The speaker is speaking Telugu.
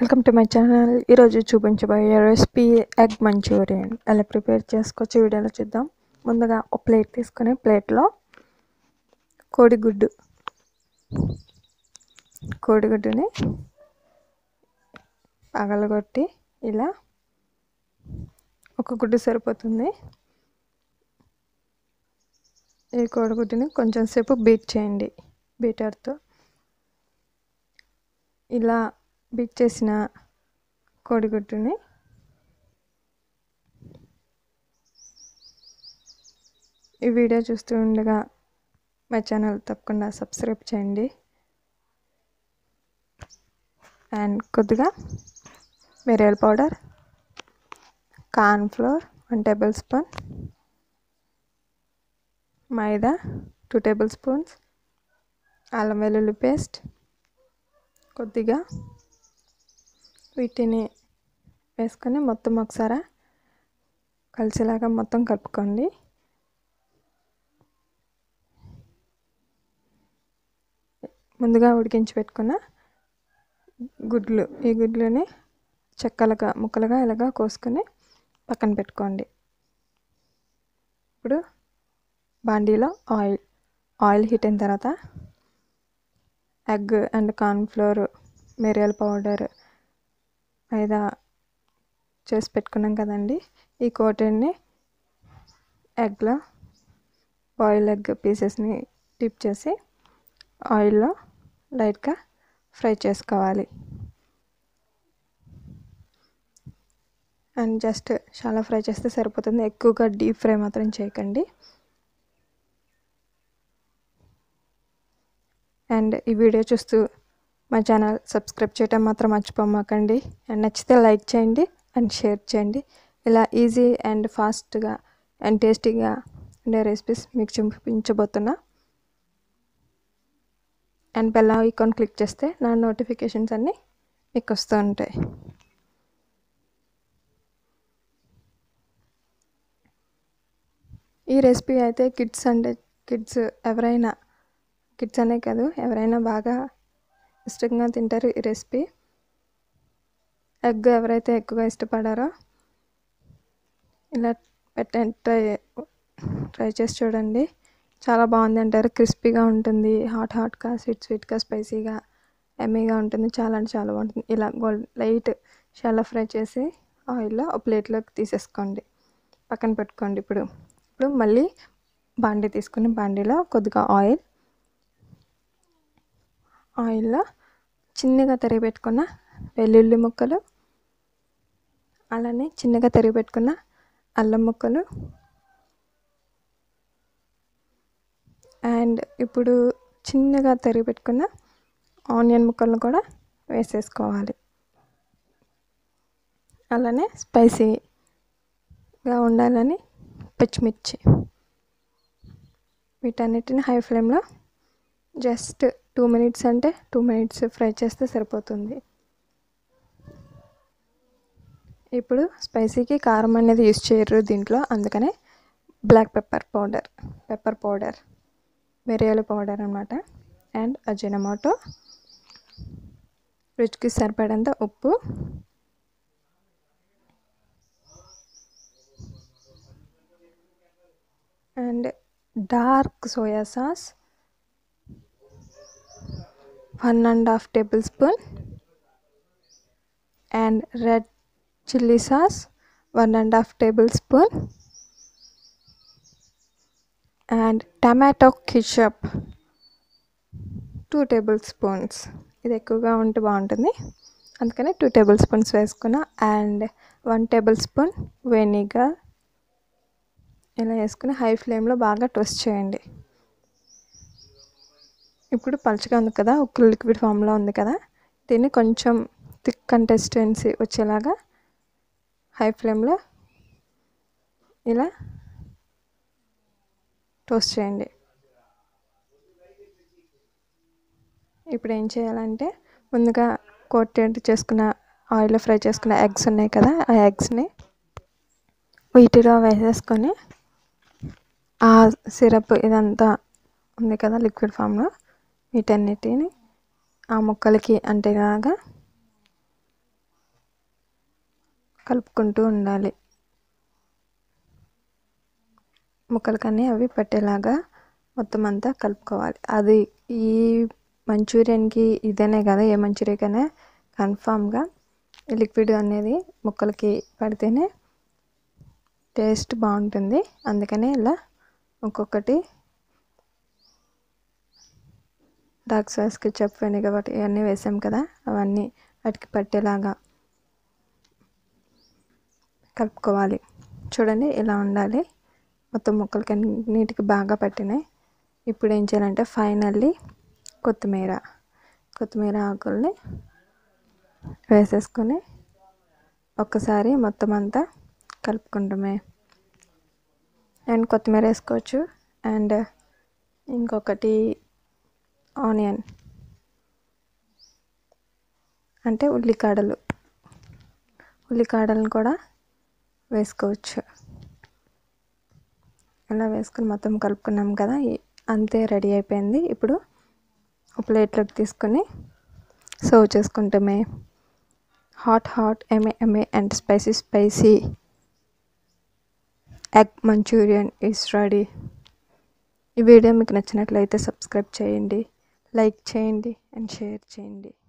వెల్కమ్ టు మై ఛానల్ ఈరోజు చూపించబోయే రెసిపీ ఎగ్ మంచూరియన్ ఎలా ప్రిపేర్ చేసుకోవచ్చు వీడియోలో చూద్దాం ముందుగా ఒక ప్లేట్ తీసుకొని ప్లేట్లో కోడిగుడ్డు కోడిగుడ్డుని పగలగొట్టి ఇలా ఒక గుడ్డు సరిపోతుంది ఈ కోడిగుడ్డుని కొంచెం సేపు బీట్ చేయండి బీటర్తో ఇలా బీట్ చేసిన కోడిగుడ్డుని ఈ వీడియో చూస్తూ ఉండగా మా ఛానల్ తప్పకుండా సబ్స్క్రైబ్ చేయండి అండ్ కొద్దిగా మిరియల్ powder corn flour one table spoon మైదా టూ టేబుల్ స్పూన్స్ అల్లం వెల్లుల్లి పేస్ట్ కొద్దిగా వీటిని వేసుకొని మొత్తం ఒకసారి కలిసేలాగా మొత్తం కలుపుకోండి ముందుగా ఉడికించి పెట్టుకున్న గుడ్లు ఈ గుడ్లని చెక్కలుగా ముక్కలుగా ఇలాగా కోసుకొని పక్కన పెట్టుకోండి ఇప్పుడు బాండీలో ఆయిల్ ఆయిల్ హీట్ అయిన తర్వాత ఎగ్ అండ్ కార్న్ఫ్లోర్ మిరియల్ పౌడర్ మైదా చేసి పెట్టుకున్నాం కదండి ఈ కోటిని ఎగ్లో బాయిల్ ఎగ్ పీసెస్ని డిప్ చేసి ఆయిల్లో లైట్గా ఫ్రై చేసుకోవాలి అండ్ జస్ట్ చాలా ఫ్రై చేస్తే సరిపోతుంది ఎక్కువగా డీప్ ఫ్రై మాత్రం చేయకండి అండ్ ఈ వీడియో చూస్తూ మా ఛానల్ సబ్స్క్రైబ్ చేయడం మాత్రం మర్చిపోమాకండి అండ్ నచ్చితే లైక్ చేయండి అండ్ షేర్ చేయండి ఇలా ఈజీ అండ్ ఫాస్ట్గా అండ్ టేస్టీగా ఉండే రెసిపీస్ మీకు చూపించబోతున్నా అండ్ బెల్ ఐకాన్ క్లిక్ చేస్తే నా నోటిఫికేషన్స్ అన్నీ మీకు వస్తూ ఉంటాయి ఈ రెసిపీ అయితే కిడ్స్ అంటే కిడ్స్ ఎవరైనా కిడ్స్ అనే కాదు ఎవరైనా బాగా ఇష్టంగా తింటారు ఈ రెసిపీ ఎగ్ ఎవరైతే ఎక్కువగా ఇష్టపడారో ఇలా పెట్టండి ట్రై ట్రై చేసి చూడండి చాలా బాగుంది అంటారు క్రిస్పీగా ఉంటుంది హాట్ హాట్గా స్వీట్ స్వీట్గా స్పైసీగా ఎమ్మీగా ఉంటుంది చాలా అంటే చాలా బాగుంటుంది ఇలా గోల్డ్ లైట్ షాలో ఫ్రై చేసి ఆయిల్లో ఒక ప్లేట్లోకి తీసేసుకోండి పక్కన పెట్టుకోండి ఇప్పుడు ఇప్పుడు మళ్ళీ బాండీ తీసుకుని బాండీలో కొద్దిగా ఆయిల్ ఆయిల్లో చిన్నగా తరిగి పెట్టుకున్న వెల్లుల్లి ముక్కలు అలానే చిన్నగా తరిగి పెట్టుకున్న అల్లం ముక్కలు అండ్ ఇప్పుడు చిన్నగా తరిగి పెట్టుకున్న ఆనియన్ ముక్కలను కూడా వేసేసుకోవాలి అలానే స్పైసీగా ఉండాలని పచ్చిమిర్చి వీటన్నిటిని హై ఫ్లేమ్లో జస్ట్ టూ మినిట్స్ అంటే టూ మినిట్స్ ఫ్రై చేస్తే సరిపోతుంది ఇప్పుడు స్పైసీకి కారం అనేది యూస్ చేయరు దీంట్లో అందుకనే black pepper powder pepper powder మిరియాల పౌడర్ అనమాట అండ్ అజినమోటో రుచికి సరిపడంత ఉప్పు and dark soya sauce one and half table spoon and red chilli sauce one and half table spoon and tomato ketchup two table spoons ఇది ఎక్కువగా ఉంటే బాగుంటుంది అందుకని టూ టేబుల్ స్పూన్స్ వేసుకున్నా and one table spoon vinegar ఇలా వేసుకుని హై ఫ్లేమ్లో బాగా టోస్ట్ చేయండి ఇప్పుడు పలుచగా ఉంది కదా ఒక లిక్విడ్ ఫామ్లో ఉంది కదా దీన్ని కొంచెం థిక్ కంటెస్టెన్సీ వచ్చేలాగా హై ఫ్లేమ్లో ఇలా టోస్ట్ చేయండి ఇప్పుడు ఏం చేయాలంటే ముందుగా కోటెడ్ చేసుకున్న ఆయిల్లో ఫ్రై చేసుకున్న ఎగ్స్ ఉన్నాయి కదా ఆ ఎగ్స్ని వీటిలో వేసేసుకొని ఆ సిరప్ ఇదంతా ఉంది కదా లిక్విడ్ ఫామ్లో వీటన్నిటిని ఆ ముక్కలకి అంటేలాగా కలుపుకుంటూ ఉండాలి ముక్కలకన్నీ అవి పట్టేలాగా మొత్తం అంతా కలుపుకోవాలి అది ఈ మంచూరియన్కి ఇదనే కదా ఏ మంచూరియాకైనా కన్ఫామ్గా లిక్విడ్ అనేది ముక్కలకి పడితేనే టేస్ట్ బాగుంటుంది అందుకనే ఇలా ఒక్కొక్కటి డార్క్ సాస్ కెచప్ వెనిగర్ వాటి ఇవన్నీ వేసాం కదా అవన్నీ వాటికి పట్టేలాగా కలుపుకోవాలి చూడండి ఇలా ఉండాలి మొత్తం ముక్కలకి నీటికి బాగా పట్టినాయి ఇప్పుడు ఏం చేయాలంటే ఫైనల్లీ కొత్తిమీర కొత్తిమీర ఆకుల్ని వేసేసుకొని ఒక్కసారి మొత్తం అంతా కలుపుకుంటామే అండ్ కొత్తిమీర వేసుకోవచ్చు అండ్ ఇంకొకటి ఆనియన్ అంటే ఉల్లికాడలు ఉల్లికాడలను కూడా వేసుకోవచ్చు అలా వేసుకుని మొత్తం కలుపుకున్నాం కదా అంతే రెడీ అయిపోయింది ఇప్పుడు ఒక ప్లేట్లోకి తీసుకొని సర్వ్ చేసుకుంటామే హాట్ హాట్ ఎంఏ ఎంఏ and spicy spicy egg Manchurian is ready ఈ వీడియో మీకు నచ్చినట్లయితే సబ్స్క్రైబ్ చేయండి లైక్ చేయండి అండ్ షేర్ చేయండి